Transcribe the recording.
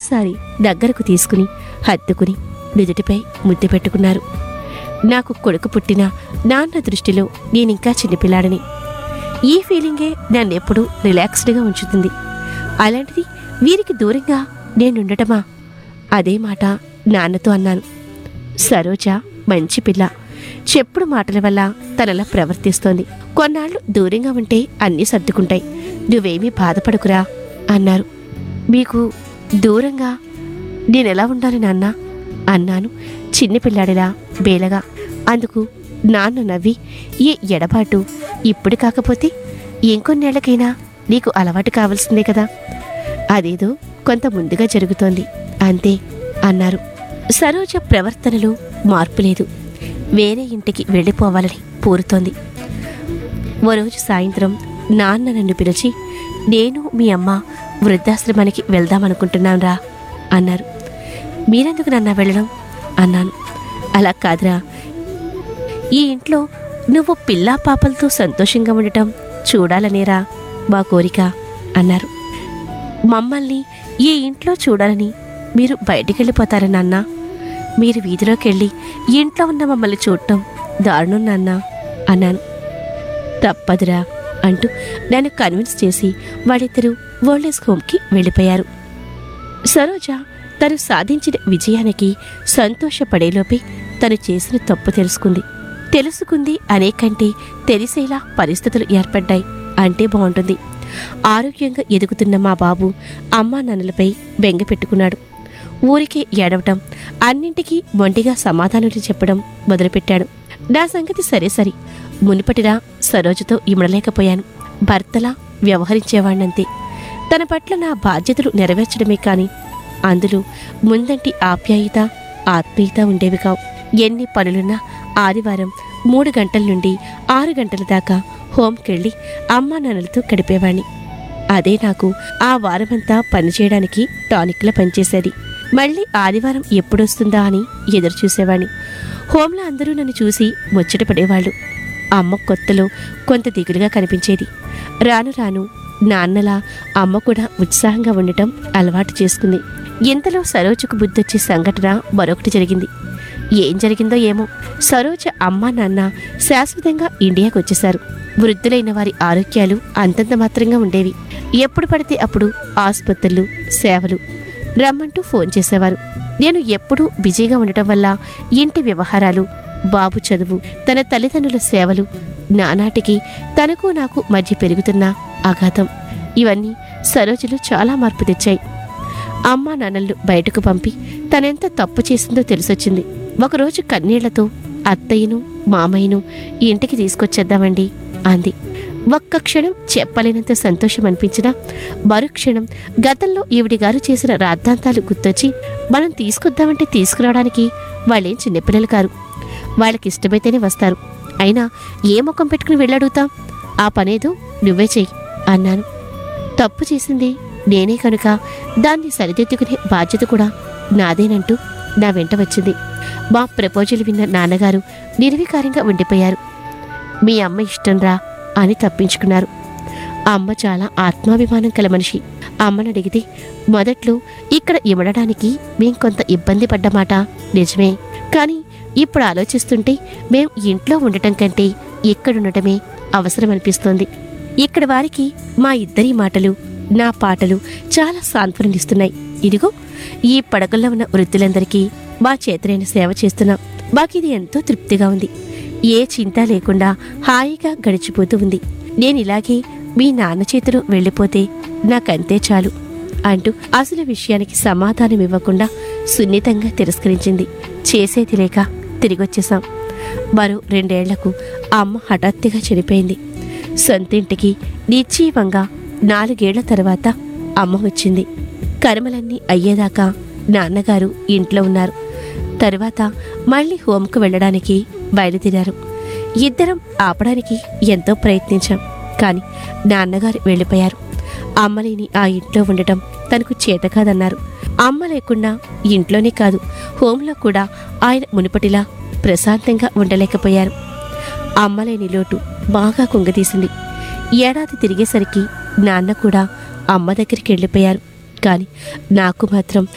మరోసారి దగ్గరకు తీసుకుని హత్తుకుని నుదుటిపై ముద్దు పెట్టుకున్నారు నాకు కొడుకు పుట్టిన నాన్న దృష్టిలో నేనింకా చిన్నపిల్లాడని ఈ ఫీలింగే నన్నెప్పుడూ రిలాక్స్డ్గా ఉంచుతుంది అలాంటిది వీరికి దూరంగా నేనుండటమా అదే మాట నాన్నతో అన్నాను సరోజ మంచి పిల్ల చెప్పుడు మాటల వల్ల తనలా ప్రవర్తిస్తోంది కొన్నాళ్ళు దూరంగా ఉంటే అన్నీ సర్దుకుంటాయి నువ్వేమీ బాధపడకురా అన్నారు మీకు దూరంగా నేనెలా ఉండాలి నాన్న అన్నాను చిన్నపిల్లాడిలా బేలగా అందుకు నాన్న నవ్వి ఈ ఎడబాటు ఇప్పుడు కాకపోతే ఇంకొన్నేళ్లకైనా నీకు అలవాటు కావాల్సిందే కదా అదేదో కొంత ముందుగా జరుగుతోంది అంతే అన్నారు సరోజ ప్రవర్తనలో మార్పు లేదు వేరే ఇంటికి వెళ్ళిపోవాలని పూరుతోంది ఓ రోజు సాయంత్రం నాన్న నన్ను పిలిచి నేను మీ అమ్మ వృద్ధాశ్రమానికి వెళ్దామనుకుంటున్నాను రా అన్నారు మీరెందుకు నన్న వెళ్ళడం అన్నాను అలా కాదురా ఈ ఇంట్లో నువ్వు పిల్లా పాపలతో సంతోషంగా ఉండటం చూడాలనేరా మా కోరిక అన్నారు మమ్మల్ని ఈ ఇంట్లో చూడాలని మీరు బయటికి వెళ్ళిపోతారా నాన్న మీరు వీధిలోకి వెళ్ళి ఇంట్లో ఉన్న మమ్మల్ని చూడటం దారుణం నాన్న అన్నాను తప్పదురా అంటూ నన్ను కన్విన్స్ చేసి వాళ్ళిద్దరూ ఓల్డేజ్ హోమ్కి వెళ్ళిపోయారు సరోజ తను సాధించిన విజయానికి సంతోషపడేలోపే తను చేసిన తప్పు తెలుసుకుంది తెలుసుకుంది అనేకంటే తెలిసేలా పరిస్థితులు ఏర్పడ్డాయి అంటే బాగుంటుంది ఆరోగ్యంగా ఎదుగుతున్న మా బాబు అమ్మా నాన్నలపై బెంగ పెట్టుకున్నాడు ఊరికే ఏడవటం అన్నింటికీ మొండిగా సమాధానాలు చెప్పడం మొదలుపెట్టాడు నా సంగతి సరే సరి మునుపటిలా సరోజతో ఇమడలేకపోయాను భర్తలా వ్యవహరించేవాణ్ణంతే తన పట్ల నా బాధ్యతలు నెరవేర్చడమే కాని అందులో ముందంటి ఆప్యాయత ఆత్మీయత ఉండేవి కావు ఎన్ని పనులున్నా ఆదివారం మూడు గంటల నుండి ఆరు గంటల దాకా హోంకెళ్ళి అమ్మా నాన్నలతో గడిపేవాణ్ణి అదే నాకు ఆ వారమంతా పనిచేయడానికి టానిక్లా పనిచేసేది మళ్ళీ ఆదివారం ఎప్పుడొస్తుందా అని ఎదురు చూసేవాణ్ణి హోంలో అందరూ నన్ను చూసి ముచ్చట పడేవాళ్ళు అమ్మ కొత్తలో కొంత దిగులుగా కనిపించేది రాను రాను నాన్నలా అమ్మ కూడా ఉత్సాహంగా ఉండటం అలవాటు చేసుకుంది ఇంతలో సరోజకు బుద్ధొచ్చే సంఘటన మరొకటి జరిగింది ఏం జరిగిందో ఏమో సరోజ అమ్మ నాన్న శాశ్వతంగా ఇండియాకు వచ్చేశారు వృద్ధులైన వారి ఆరోగ్యాలు అంతంత మాత్రంగా ఉండేవి ఎప్పుడు పడితే అప్పుడు ఆసుపత్రులు సేవలు రమ్మంటూ ఫోన్ చేసేవారు నేను ఎప్పుడూ బిజీగా ఉండటం వల్ల ఇంటి వ్యవహారాలు బాబు చదువు తన తల్లిదండ్రుల సేవలు నానాటికి తనకు నాకు మధ్య పెరుగుతున్న అఘాతం ఇవన్నీ సరోజలో చాలా మార్పు తెచ్చాయి అమ్మా నాన్నలు బయటకు పంపి తనెంత తప్పు చేసిందో తెలిసొచ్చింది ఒకరోజు కన్నీళ్లతో అత్తయ్యను మామయ్యను ఇంటికి తీసుకొచ్చేద్దామండి అంది ఒక్క క్షణం చెప్పలేనంత సంతోషం అనిపించినా మరుక్షణం గతంలో ఈవిడి గారు చేసిన రాద్ధాంతాలు గుర్తొచ్చి మనం తీసుకొద్దామంటే తీసుకురావడానికి వాళ్ళేం చిన్నపిల్లలు కారు వాళ్ళకి ఇష్టమైతేనే వస్తారు అయినా ఏ ముఖం పెట్టుకుని వెళ్ళడుగుతాం ఆ పనేదో నువ్వే చెయ్యి అన్నాను తప్పు చేసింది నేనే కనుక దాన్ని సరిదిద్దుకునే బాధ్యత కూడా నాదేనంటూ నా వెంట వచ్చింది మా ప్రపోజల్ విన్న నాన్నగారు నిర్వికారంగా ఉండిపోయారు మీ అమ్మ ఇష్టంరా అని తప్పించుకున్నారు అమ్మ చాలా ఆత్మాభిమానం కల మనిషి అమ్మను అడిగితే మొదట్లో ఇక్కడ ఇమడడానికి మేం కొంత ఇబ్బంది పడ్డమాట నిజమే కానీ ఇప్పుడు ఆలోచిస్తుంటే మేం ఇంట్లో ఉండటం కంటే ఇక్కడుండటమే అవసరమనిపిస్తోంది ఇక్కడ వారికి మా ఇద్దరి మాటలు నా పాటలు చాలా సాంత్వననిస్తున్నాయి ఇదిగో ఈ పడకల్లో ఉన్న వృద్ధులందరికీ మా చేతనైన సేవ చేస్తున్నాం మాకిది ఎంతో తృప్తిగా ఉంది ఏ చింత లేకుండా హాయిగా గడిచిపోతూ ఉంది నేను ఇలాగే మీ నాన్న చేతిలో వెళ్ళిపోతే నాకంతే చాలు అంటూ అసలు విషయానికి సమాధానం ఇవ్వకుండా సున్నితంగా తిరస్కరించింది చేసేది లేక తిరిగొచ్చేశాం మరో రెండేళ్లకు అమ్మ హఠాత్తుగా చనిపోయింది సొంతింటికి నిశ్చీవంగా నాలుగేళ్ల తర్వాత అమ్మ వచ్చింది కర్మలన్నీ అయ్యేదాకా నాన్నగారు ఇంట్లో ఉన్నారు తరువాత మళ్ళీ హోంకు వెళ్ళడానికి బయలుదేరారు ఇద్దరం ఆపడానికి ఎంతో ప్రయత్నించాం కానీ నాన్నగారు వెళ్ళిపోయారు అమ్మ లేని ఆ ఇంట్లో ఉండటం తనకు చేత కాదన్నారు అమ్మ లేకుండా ఇంట్లోనే కాదు హోంలో కూడా ఆయన మునుపటిలా ప్రశాంతంగా ఉండలేకపోయారు అమ్మ లేని లోటు బాగా కుంగదీసింది ఏడాది తిరిగేసరికి నాన్న కూడా అమ్మ దగ్గరికి వెళ్ళిపోయారు కానీ నాకు మాత్రం